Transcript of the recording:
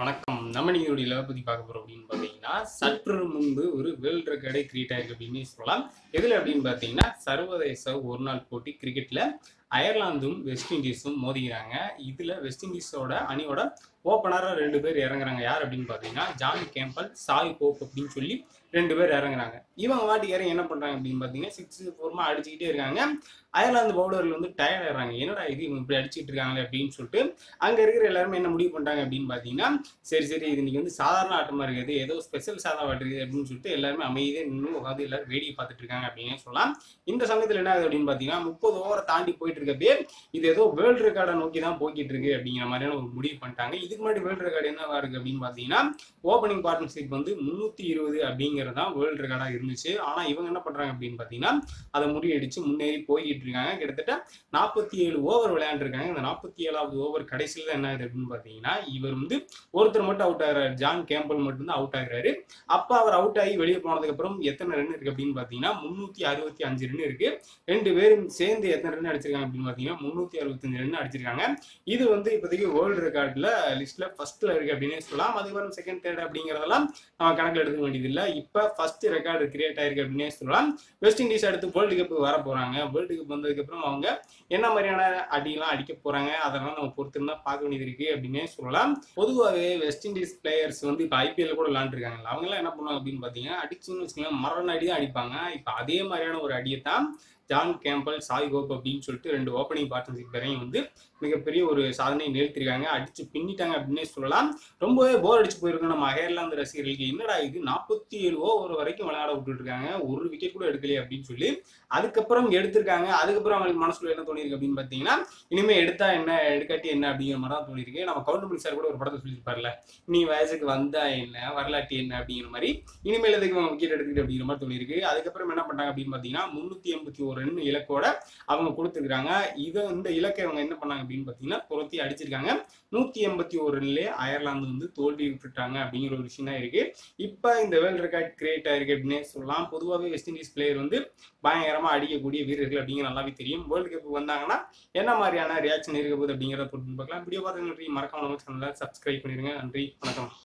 வணக்கம் நம்ம நீங்களுடைய லெவல் பற்றி பார்க்க போகிறோம் அப்படின்னு பார்த்தீங்கன்னா சற்று முன்பு ஒரு வேர்ல்டு ரெக்கார்டை கிரியேட் ஆயிருக்கு அப்படின்னு சொல்லலாம் எதில் அப்படின்னு பார்த்தீங்கன்னா சர்வதேச ஒரு நாள் போட்டி கிரிக்கெட்டில் அயர்லாந்தும் வெஸ்ட் இண்டீஸும் மோதிக்கிறாங்க இதில் வெஸ்ட் இண்டீஸோட அணியோட ஓப்பனராக ரெண்டு பேர் இறங்குறாங்க யார் அப்படின்னு பார்த்தீங்கன்னா ஜான் கேம்பல் சாய் போப் அப்படின்னு சொல்லி ரெண்டு பேர் இறங்குறாங்க இவங்க வாட்டி இறங்கி என்ன பண்ணுறாங்க அப்படின்னு பார்த்தீங்கன்னா சிக்ஸ் ஃபோர்மா அடிச்சுக்கிட்டே இருக்காங்க அயர்லாந்து பவுலர்கள் வந்து டயர்ட் ஆயிடுறாங்க என்னடா இது இவங்க இப்படி அடிச்சுட்டு இருக்காங்களே அப்படின்னு சொல்லிட்டு அங்கே இருக்கிற எல்லாருமே என்ன முடிவு பண்ணுறாங்க அப்படின்னு பார்த்தீங்கன்னா சரி சரி இது இன்னைக்கு வந்து சாதாரண ஆட்டமாக இருக்குது ஏதோ ஸ்பெஷல் சாதா இருக்குது அப்படின்னு சொல்லிட்டு எல்லாருமே அமைதியாக நின்று உட்காந்து எல்லாரும் வேடிக்கை பார்த்துட்டு இருக்காங்க அப்படின்னு சொல்லலாம் இந்த சமயத்தில் என்ன ஆகுது அப்படின்னு பார்த்தீங்கன்னா முப்பது ஓவரை தாண்டி போயிட்டு இருக்கப்பே இது ஏதோ வேர்ல்டு ரெக்கார்டை நோக்கி தான் போய்கிட்டு இருக்கு அப்படிங்கிற மாதிரியான ஒரு முடிவு பண்ணிட்டாங்க இதுக்கு முன்னாடி வேர்ல்டு ரெக்கார்டு என்னவா இருக்கு அப்படின்னு பார்த்தீங்கன்னா ஓப்பனிங் பார்ட்னர்ஷிப் வந்து முந்நூற்றி இருபது அப்படிங்கிறது தான் வேர்ல்டு ரெக்கார்டாக இருந்துச்சு ஆனால் இவங்க என்ன பண்ணுறாங்க அப்படின்னு பார்த்தீங்கன்னா அதை முறியடிச்சு முன்னேறி போய்கிட்டு இருக்காங்க கிட்டத்தட்ட நாற்பத்தி ஏழு ஓவர் விளையாண்டுருக்காங்க இந்த நாற்பத்தி ஏழாவது ஓவர் கடைசியில் தான் என்ன ஆகுது அப்படின்னு பார்த்தீங்கன்னா இவர் வந்து ஒருத்தர் மட்டும் அவுட் ஆகிறாரு ஜான் கேம்பல் மட்டும் தான் அவுட் ஆகுறாரு அப்போ அவர் அவுட் ஆகி வெளியே போனதுக்கப்புறம் எத்தனை ரன் இருக்கு அப்படின்னு பார்த்தீங்கன்னா முந்நூற்றி அறுபத்தி அஞ்சு ரன் இருக்கு ரெண்டு பேரும் சேர்ந்து எத்தனை ரன் அடிச்சிருக்காங்க அப்படின்னு பார்த்தீங்கன்னா முந்நூற்றி அறுபத்தஞ்சு ரன் அடிச்சிருக்காங்க இது வந்து இப்போதைக்கு வேர்ல்டு ரெக்கார்டில் லிஸ்ட்டில் ஃபர்ஸ்ட்டில் இருக்கு அப்படின்னு சொல்லலாம் அதுக்கப்புறம் செகண்ட் தேர்ட் அப்படிங்கிறதெல்லாம் நம்ம கணக்கில் எடுக்க வேண்டியதில்லை இப்போ ஃபர்ஸ்ட் ரெக்கார்டு கிரியேட் ஆயிருக்கு அப்படின்னே சொல்லலாம் வெஸ்ட் இண்டீஸ் அடுத்து வேர்ல்டு கப் வர போகிறாங்க வேர்ல்டு கப் வந்ததுக்கப்புறம் அவங்க என்ன மாதிரியான அடியெல்லாம் அடிக்க போகிறாங்க அதெல்லாம் நம்ம பொறுத்திருந்தா பார்க்க வேண்டியது இருக்கு அப்படின்னே சொல்லலாம் பொதுவாகவே வெஸ்ட் இண்டீஸ் பிளேயர்ஸ் வந்து இப்போ ஐபிஎல் கூட விளாண்டுருக்காங்க அவங்கெல்லாம் என்ன பண்ணுவாங்க அப்படின்னு பார்த்தீங்கன்னா அடிச்சுன்னு வச்சுக்கோங்களேன் மரண அடி தான் அடிப்பாங்க இப்போ அதே மாதிரியான ஒரு அடியை தான் ஜான் கேம்பல் சாய் கோப் அப்படின்னு சொல்லிட்டு ரெண்டு ஓப்பனிங் பார்ட்னர்ஷிப் பேரையும் வந்து மிகப்பெரிய ஒரு சாதனையை நிறுத்திருக்காங்க அடிச்சு பின்னிட்டாங்க அப்படின்னே சொல்லலாம் ரொம்பவே போர் அடிச்சு போயிருக்கும் நம்ம அயர்லாந்து ரசிகர்களுக்கு என்னடா இது நாற்பத்தி ஏழு ஓவர் வரைக்கும் விளையாட விட்டுட்டு இருக்காங்க ஒரு விக்கெட் கூட எடுக்கலையே அப்படின்னு சொல்லி அதுக்கப்புறம் எடுத்திருக்காங்க அதுக்கப்புறம் அவங்களுக்கு மனசுல என்ன தோணிருக்கு அப்படின்னு பார்த்தீங்கன்னா இனிமே எடுத்தா என்ன எடுக்காட்டி என்ன அப்படிங்கிற மாதிரி தான் தோணிருக்கு நம்ம கவுண்டபிள் சார் கூட ஒரு படத்தை சொல்லியிருப்பார்ல நீ வயசுக்கு வந்தா என்ன வரலாட்டி என்ன அப்படிங்கிற மாதிரி இனிமேல் எதுக்கு விக்கெட் எடுத்துக்கிட்டு அப்படிங்கிற மாதிரி தோணிருக்கு அதுக்கப்புறம் என்ன பண்ணாங்க அப்படின்னு பார்த்தீங்கன்னா முந்நூற்றி எண்பத்தி ஒரு ரன் இலக்கோட அவங்க கொடுத்துருக்காங்க இதை இந்த இலக்கை அவங்க என்ன பண்ணாங்க அப்படின்னு பார்த்தீங்கன்னா துரத்தி அடிச்சிருக்காங்க நூற்றி எண்பத்தி ஒரு ரன்லேயே அயர்லாந்து வந்து தோல்வி விட்டுட்டாங்க அப்படிங்கிற ஒரு விஷயம் தான் இருக்கு இப்போ இந்த வேர்ல்டு ரெக்கார்ட் கிரியேட் ஆயிருக்கு அப்படின்னே சொல்லலாம் பொதுவாகவே வெஸ்ட் இண்டீஸ் பிளேயர் வந்து பயங்கரமாக அடிக்கக்கூடிய வீரர்கள் அப்படிங்கிற நல்லாவே தெரியும் வேர்ல்டு கப் வந்தாங்கன்னா என்ன மாதிரியான ரியாக்ஷன் இருக்க போகுது அப்படிங்கிறத பொறுத்து பார்க்கலாம் வீடியோ பார்த்து நன்றி மறக்காம நம்ம சேனலை சப்ஸ்கிரைப் பண்ணிடுங்க நன்றி வணக்கம்